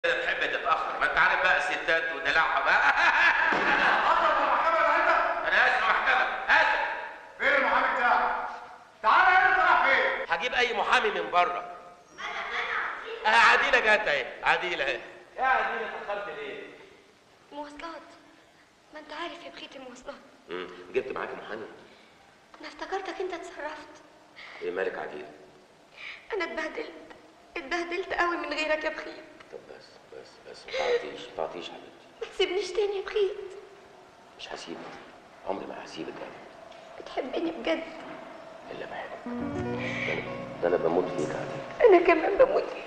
تحب تتاخر ما انت عارف بقى الستات ودلعها بقى اطلب المحكمه انت انا اسف محكمه اسف فين المحامي بتاعك تعالى هنا طلع فين هجيب اي محامي من بره اه عديله جت اهي عديله اهي يا عديله اتاخرت ليه؟ مواصلات ما انت عارف يا بخيت المواصلات امم جبت معاك محامي انا افتكرتك انت اتصرفت ايه مالك عديله؟ انا اتبهدلت اتبهدلت قوي من غيرك يا بخيت طب بس بس بس ما تعطيش ما تعطيش حبيبتي ما تسيبنيش تاني يا بخيت مش هسيبك عمري ما هسيبك ابدا بتحبني بجد الا بحبك ده أنا- ده انا بموت فيك عديله انا كمان بموت فيك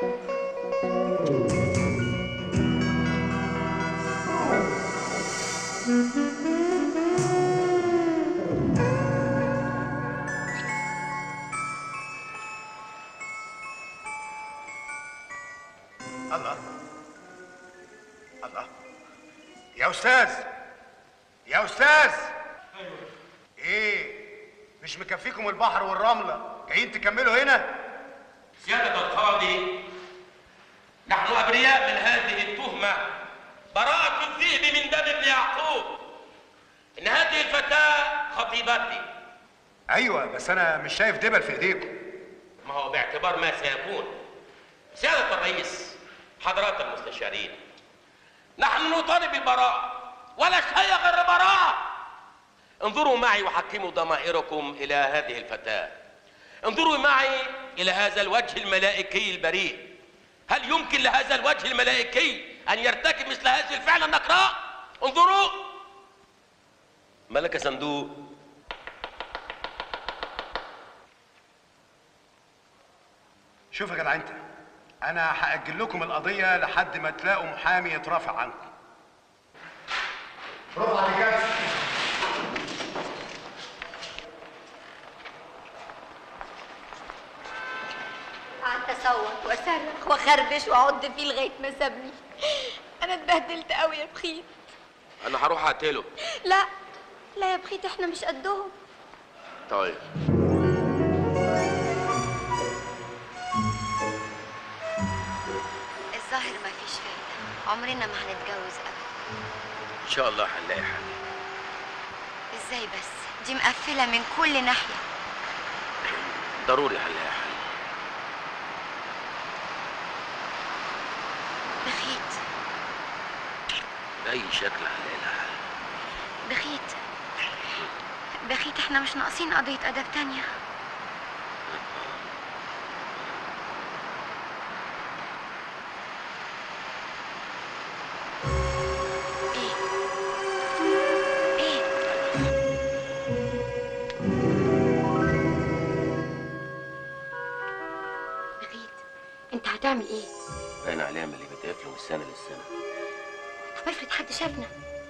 الله الله يا استاذ يا استاذ ايه مش مكفيكم البحر والرمله جايين تكملوا هنا سيادة القاضي نحن أبرياء من هذه التهمة براءة الذئب من دم ابن يعقوب إن هذه الفتاة خطيبتي ايوه بس انا مش شايف دبل في ايديكم ما هو باعتبار ما سيكون سيادة الرئيس حضرات المستشارين نحن نطالب بالبراءة ولا شيء غير البراءة انظروا معي وحكموا ضمائركم إلى هذه الفتاة انظروا معي إلى هذا الوجه الملائكي البريء هل يمكن لهذا الوجه الملائكي أن يرتكب مثل هذه الفعل النكراء انظروا ملك صندوق شوف يا جدع انت انا هاجل لكم القضيه لحد ما تلاقوا محامي يترافع عنكم رفع الجلسه قعدت اصوت واصرخ واخربش واعض فيه لغايه ما سابني انا اتبهدلت قوي يا بخيت أنا هروح أقتله لا لا يا بخيت احنا مش قدهم طيب الظاهر ما فيش فايده عمرنا ما هنتجوز ابدا إن شاء الله هنلاقي حل ازاي بس دي مقفله من كل ناحيه ضروري هنلاقي حل بخيت بأي شكل هنلاقي لها حل بخيت بخيت احنا مش ناقصين قضيه ادب تانية ايه ايه بخيت انت هتعمل ايه باين عليها من اللي بتقفله من السنة للسنة طب افرض حد شافنا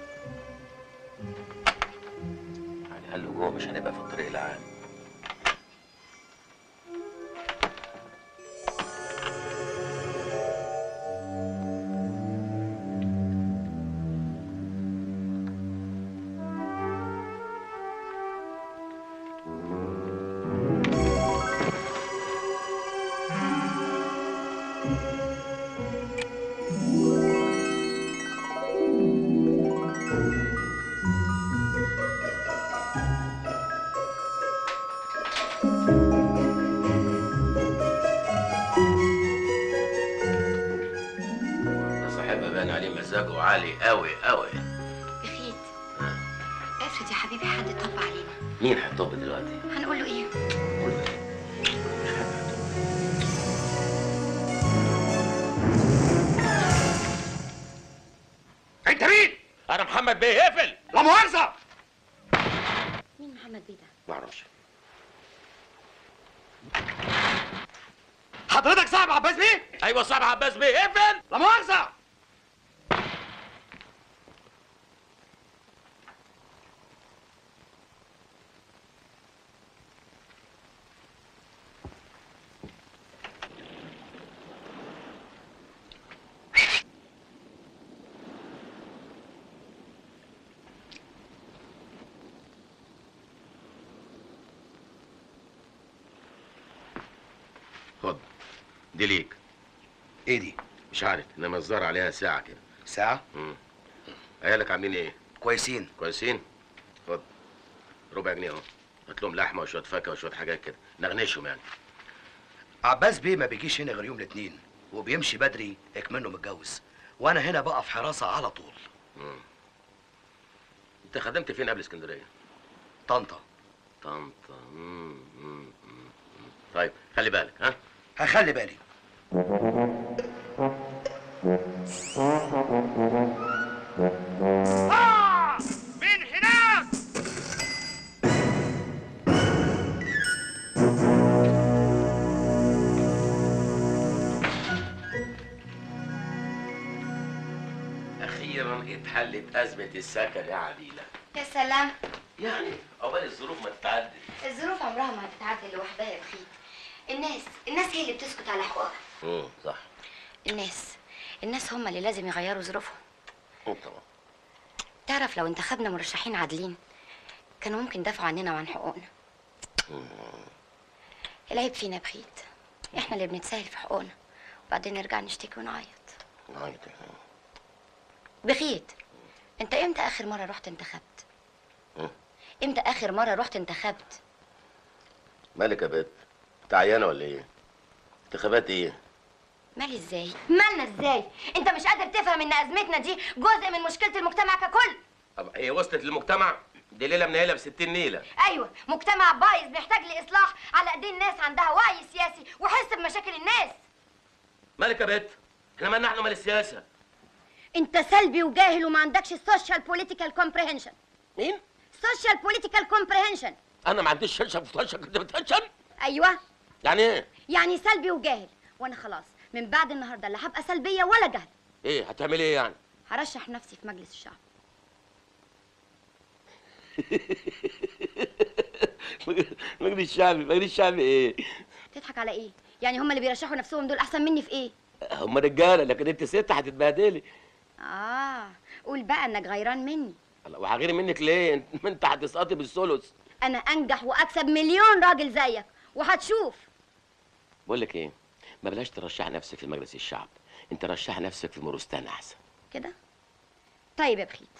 يعني قال له جوه مش هنبقى في الطريق العام ده صاحبها باين عليه مزاجه عالي قوي قوي بخيت افرض يا حبيبي حد طب علينا مين هيطب دلوقتي؟ هنقول له ايه قول له مش حد هيطب. انت مين انا محمد بيه اقفل لا مؤاخذه مين محمد بيه ده ما اعرفش حضرتك صاحب عباس بيه ايوه صاحب عباس بيه اقفل لا مؤاخذه خد دي ليك ايه دي مش عارف انما الظاهر عليها ساعه كده ساعة امم عيالك عاملين ايه كويسين كويسين خد ربع جنيه اهو هات لهم لحمه وشويه فاكهه وشويه حاجات كده نغنشهم يعني عباس بيه ما بيجيش هنا غير يوم الاثنين وبيمشي بدري اكمنه متجوز وانا هنا بقى في حراسة على طول انت خدمت فين قبل اسكندريه طنطا طنطا مم، مم، مم، مم. طيب خلي بالك ها هخلي بالي من هناك اخيرا اتحلت ازمه السكن يا عديله يا سلام يعني عقبال الظروف ما تتعدل الظروف عمرها ما هتتعدل لوحدها يا بخيت الناس الناس هي اللي بتسكت على حقوقها امم صح الناس الناس هم اللي لازم يغيروا ظروفهم مم، طبعا تعرف لو انتخبنا مرشحين عادلين كانوا ممكن دافعوا عننا وعن حقوقنا العيب فينا يا بخيت احنا اللي بنتساهل في حقوقنا وبعدين نرجع نشتكي ونعيط عيط. بخيت انت امتى اخر مره رحت انتخبت امتى اخر مره رحت انتخبت مالك يا بنت انت عيانه ولا ايه انتخابات ايه مالي ازاي مالنا ازاي انت مش قادر تفهم ان ازمتنا دي جزء من مشكله المجتمع ككل طب هي وصلت للمجتمع دي ليله منيله ب 60 نيله ايوه مجتمع بايظ بيحتاج لاصلاح على ايدين ناس عندها وعي سياسي وحس بمشاكل الناس مالك يا بنت احنا مالنا احنا مال السياسه انت سلبي وجاهل وما عندكش السوشيال بوليتيكال كومبريهنشن مين سوشيال بوليتيكال كومبريهنشن انا ما عنديش شنشن في شنشن كنت بتنشن ايوه يعني ايه يعني سلبي وجاهل وانا خلاص من بعد النهارده لا هبقى سلبيه ولا جهل ايه هتعملي ايه يعني هرشح نفسي في مجلس الشعب مجلس الشعبي مجلس الشعبي ايه تضحك على ايه يعني هم اللي بيرشحوا نفسهم دول احسن مني في ايه هم رجاله لكن انت ست هتتبهدلي اه قول بقى انك غيران مني الله، وهغير منك ليه انت ما انت هتسقطي بالثلث انا انجح واكسب مليون راجل زيك وهتشوف بقول لك ايه ما بلاش ترشحي نفسك في مجلس الشعب انت رشحي نفسك في مورستان احسن كده طيب يا بخيت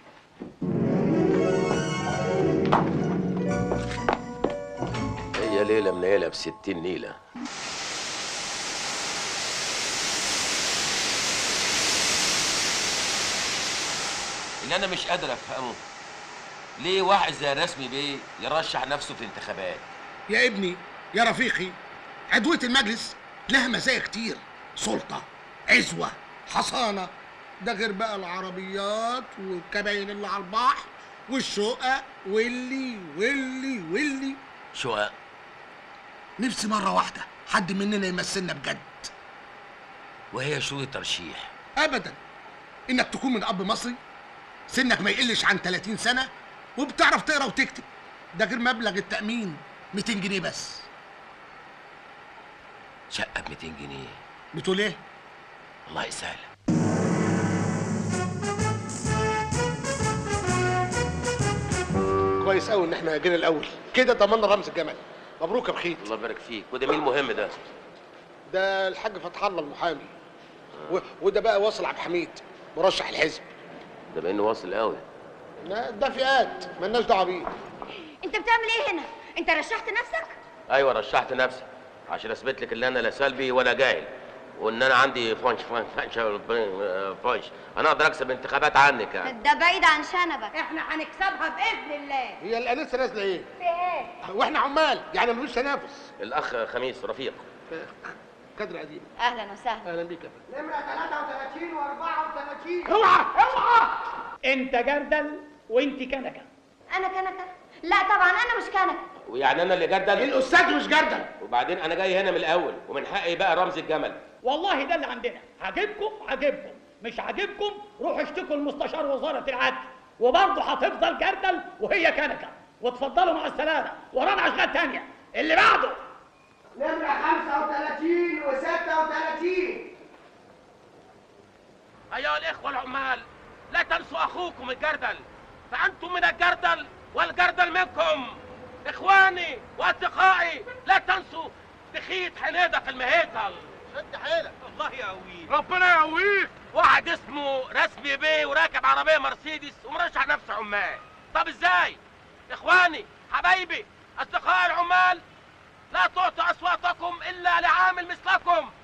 هي ليله منيله ب 60 نيله اللي انا مش قادر افهمه ليه واحد زي رسمي بيه يرشح نفسه في انتخابات يا ابني يا رفيقي عضوية المجلس لها مزايا كتير سلطة عزوة حصانة ده غير بقى العربيات والكباين اللي على البحر والشقق واللي واللي واللي شقق نفسي مرة واحدة حد مننا يمثلنا بجد وهي شو الترشيح أبدا إنك تكون من أب مصري سنك ما يقلش عن 30 سنة وبتعرف تقرا وتكتب ده غير مبلغ التأمين 200 جنيه بس شقه ب 200 جنيه بتقول إيه؟ الله يسهل كويس قوي ان احنا جينا الاول كده ضمننا رمز الجمل مبروك يا بخيت الله يبارك فيك وده مين المهم ده ده الحاج فتح الله المحامي و... وده بقى واصل عبد الحميد مرشح الحزب ده بانه واصل قوي لا، ده فئات مالناش دعوه بيه انت بتعمل ايه هنا انت رشحت نفسك ايوه رشحت نفسي عشان اثبت لك ان انا لا سلبي ولا جاهل وان انا عندي فانش فانش فانش فانش انا اقدر اكسب انتخابات عنك يعني ده بعيد عن شنبك احنا هنكسبها باذن الله هي الانسه نازله ايه في ايه واحنا عمال يعني مفيش تنافس الاخ خميس رفيق كادر قديم اهلا وسهلا اهلا بيك يا فندم نمره 33 و34 اوعى اوعى انت جردل وانت كنكه انا كنكه لا طبعا انا مش كنكه ويعني انا اللي جدل الاستاذ مش جردل وبعدين انا جاي هنا من الاول ومن حقي بقى رمز الجمل والله ده اللي عندنا عاجبكم عاجبكم مش عاجبكم روحوا اشتكوا المستشار وزاره العدل وبرضه هتفضل جردل وهي كنكه وتفضلوا مع السلامه ورانا اشغال تانية اللي بعده نمره 35 و36 ايها الاخوه العمال لا تنسوا اخوكم الجردل فانتم من الجردل والجردل منكم اخواني واصدقائي لا تنسوا تخيط حنيدة في المهيكل شد حيلك الله يقويك ربنا يقويك واحد اسمه رسمي بيه وراكب عربيه مرسيدس ومرشح نفسه عمال طب ازاي اخواني حبايبي اصدقاء العمال لا تعطوا اصواتكم الا لعامل مثلكم